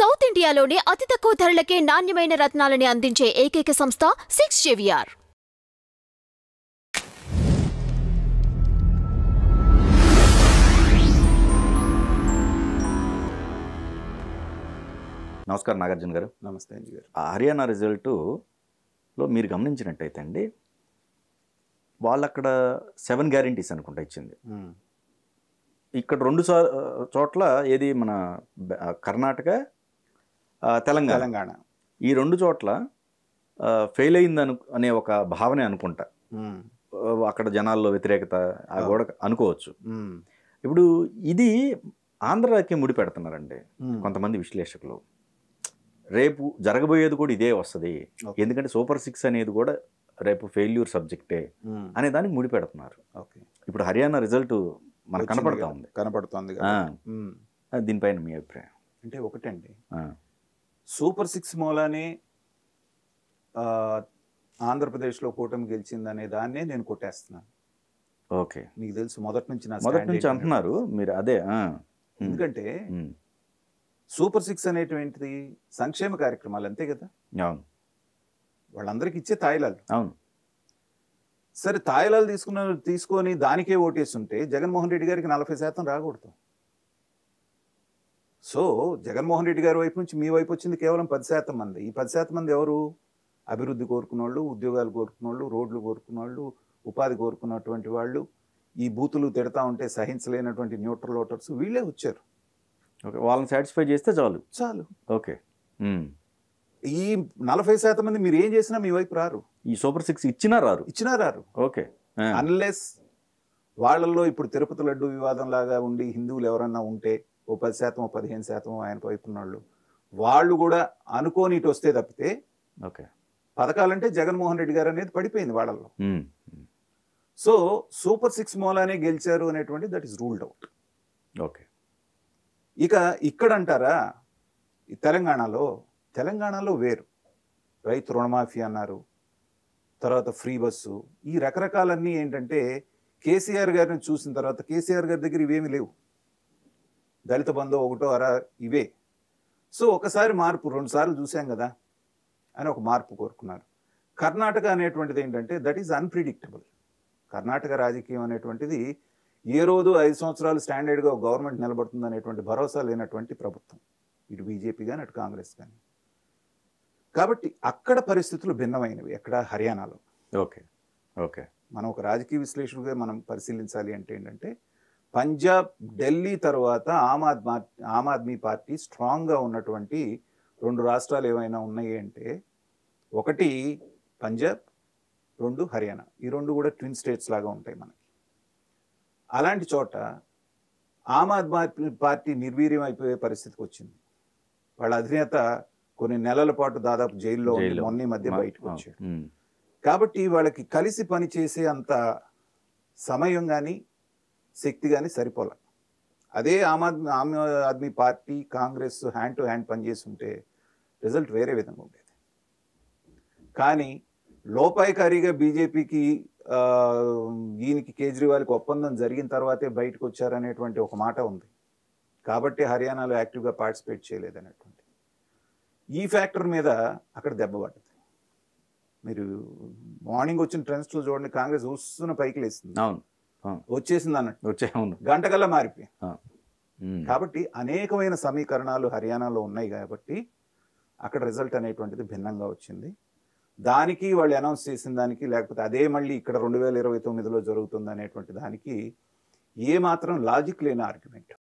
South ఇండియాలోనే అతి తక్కువ ధరలకే నాణ్యమైన రత్నాలని అందించే ఏకైక సంస్థ సిక్స్ జేవిఆర్ నమస్కారం నాగార్జున గారు నమస్తే అంజీ గారు ఆ హర్యానా రిజల్టులో మీరు గమనించినట్టయితే అండి వాళ్ళు అక్కడ సెవెన్ గ్యారంటీస్ అనుకుంటా ఇచ్చింది ఇక్కడ రెండు చో- చోట్ల ఏది మన బ- ఆ, కర్ణాటక ఆ, తెలంగాణ తెలంగాణ ఈ రెండు చోట్ల ఫెయిల్ అయింది అను అనే ఒక భావనే అనుకుంటా ఉమ్, ఆ, అక్కడ జనాల్లో వ్యతిరేకత ఆ ఆ. కూడా అనుకోవచ్చు ఉమ్, ఇప్పుడు ఇది ఆంధ్రాకి ముడి పెడుతున్నారండి ఉమ్. కొంతమంది విశ్లేషకులు రేపు జరగబోయేది కూడా ఇదే వస్తుంది ఓకే. ఎందుకంటే సూపర్ సిక్స్ అనేది కూడా రేపు ఫెయిల్యూర్ సబ్జెక్టే ఉమ్, అనే దానికి ముడి పెడుతున్నారు ఓకే ఇప్పుడు హర్యానా రిజల్ట్ మనకు వచ్చింది కనపడతా కదా, ఉంది కనపడుతోంది ఆ, కదా. ఉమ్, ఆ, దీనిపైన మీ అభిప్రాయం అంటే ఒకటండి ఆ, సూపర్ సిక్స్ మూలానే ఆ, ఆంధ్రప్రదేశ్లో కూటమి గెలిచిందనే దాన్నే నేను కొట్టేస్తున్నాను ఓకే మీకు తెలుసు మొదటి నుంచి నా మొదటి stand నుంచి ఏంటంటే- అంటున్నారు మీరు అదే ఆ, ఉమ్, ఎందుకంటే ఉమ్, సూపర్ సిక్స్ అనేటువంటిది సంక్షేమ కార్యక్రమాలు అంతే కదా అవును వాళ్ళందరికీ ఇచ్చే తాయిలాలు అవును సరే తాయిలాలు తీసుకున్న తీసుకొని దానికే ఓటేస్తుంటే జగన్మోహన్ రెడ్డి గారికి నలభై శాతం రాకూడదు సో జగన్మోహన్ రెడ్డి గారి వైపు నుంచి మీ వైపు వచ్చింది కేవలం పది శాతం మంది ఈ పది శాతం మంది ఎవరు అభివృద్ధి కోరుకున్న వాళ్ళు ఉద్యోగాలు కోరుకున్న వాళ్ళు రోడ్లు కోరుకున్న వాళ్ళు ఉపాధి కోరుకున్నటువంటి వాళ్ళు ఈ బూతులు తిడతా ఉంటే సహించలేనటువంటి న్యూట్రల్ ఓటర్స్ వీళ్ళే వచ్చారు ఓకే వాళ్ళని సాటిస్ఫై చేస్తే చాలు చాలు ఓకే ఉమ్. ఈ నలభై శాతం మంది మీరు ఏం చేసినా మీ వైపు రారు ఈ సూపర్ సిక్స్ ఇచ్చినా రారు ఇచ్చినా రారు ఓకే ఆ, అన్లెస్ వాళ్ళల్లో ఇప్పుడు తిరుపతి లడ్డు వివాదం లాగా ఉండి హిందువులు ఎవరన్నా ఉంటే ఓ పది శాతం ఓ పదిహేను శాతం ఆయన వైపు ఉన్నోళ్ళు వాళ్ళు కూడా అనుకోని ఇటు వస్తే తప్పితే ఓకే పథకాలంటే జగన్మోహన్ రెడ్డి గారు అనేది పడిపోయింది వాళ్ళల్లో um, um, so super six మూలానే గెలిచారు అనేటువంటి that is ruled out okay ఇక ఇక్కడ అంటారా ఈ తెలంగాణలో తెలంగాణలో వేరు రైతు రుణమాఫీ అన్నారు తర్వాత ఫ్రీ బస్సు ఈ రకరకాలన్నీ ఏంటంటే కేసీఆర్ గారిని చూసిన తర్వాత కేసీఆర్ గారి దగ్గర ఇవేమి లేవు దళిత బంధు ఒకటో అరా ఇవే సో ఒకసారి మార్పు రెండు సార్లు చూసాం కదా అని ఒక మార్పు కోరుకున్నారు కర్ణాటక అనేటువంటిది ఏంటంటే దట్ ఈజ్ అన్ప్రిడిక్టబుల్ కర్ణాటక రాజకీయం అనేటువంటిది ఏ రోజు ఐదు సంవత్సరాలు స్టాండర్డ్గా గవర్నమెంట్ నిలబడుతుంది అనేటువంటి భరోసా లేనటువంటి ప్రభుత్వం ఇటు బీజేపీ కానీ అటు కాంగ్రెస్ కానీ కాబట్టి అక్కడ పరిస్థితులు భిన్నమైనవి ఎక్కడ హర్యానాలో ఓకే ఓకే మనం ఒక రాజకీయ విశ్లేషకుడిగా మనం పరిశీలించాలి అంటే ఏంటంటే పంజాబ్ ఢిల్లీ తర్వాత ఆమ్ ఆద్మీ ఆమ్ ఆద్మీ పార్టీ స్ట్రాంగ్గా ఉన్నటువంటి రెండు రాష్ట్రాలు ఏమైనా ఉన్నాయి అంటే ఒకటి పంజాబ్ రెండు హర్యానా ఈ రెండు కూడా ట్విన్ స్టేట్స్ లాగా ఉంటాయి మనకి అలాంటి చోట ఆమ్ ఆద్మీ పార్టీ నిర్వీర్యం అయిపోయే పరిస్థితికి వచ్చింది వాళ్ళ అధినేత కొన్ని నెలల పాటు దాదాపు జైల్లో ఉండి జైల్లో. మొన్న ఈ మధ్య మా- బయటకు వచ్చాడు ఉమ్, కాబట్టి వాళ్ళకి కలిసి పని చేసే అంత సమయం కానీ శక్తి కానీ సరిపోల అదే Aam Aadmi Aam Aadmi party Congress hand to hand పనిచేసి ఉంటే రిజల్ట్ వేరే విధంగా ఉండేది కానీ లోపాయకారిగా బీజేపీకి ఈయనకి కేజ్రీవాల్కి ఒప్పందం జరిగిన తర్వాతే బయటకు వచ్చారనేటువంటి ఒక మాట ఉంది కాబట్టి హర్యానాలో యాక్టివ్గా పార్టిసిపేట్ చేయలేదనేటువంటి ఈ ఫ్యాక్టర్ మీద అక్కడ దెబ్బ పడ్డది మీరు మార్నింగ్ వచ్చిన ట్రెండ్స్లో చూడండి కాంగ్రెస్ వస్తున్న పైకి లేస్తుంది అవును వచ్చేసింది అన్నట్టు వచ్చే అవును గంటకల్లా మారిపోయి ఉమ్, కాబట్టి అనేకమైన సమీకరణాలు హర్యానాలో ఉన్నాయి కాబట్టి అక్కడ రిజల్ట్ అనేటువంటిది భిన్నంగా వచ్చింది దానికి వాళ్ళు అనౌన్స్ చేసిన దానికి లేకపోతే అదే మళ్ళీ ఇక్కడ రెండు వేల ఇరవై తొమ్మిదిలో జరుగుతుంది అనేటువంటి దానికి ఏ మాత్రం లాజిక్ లేని ఆర్గ్యుమెంట్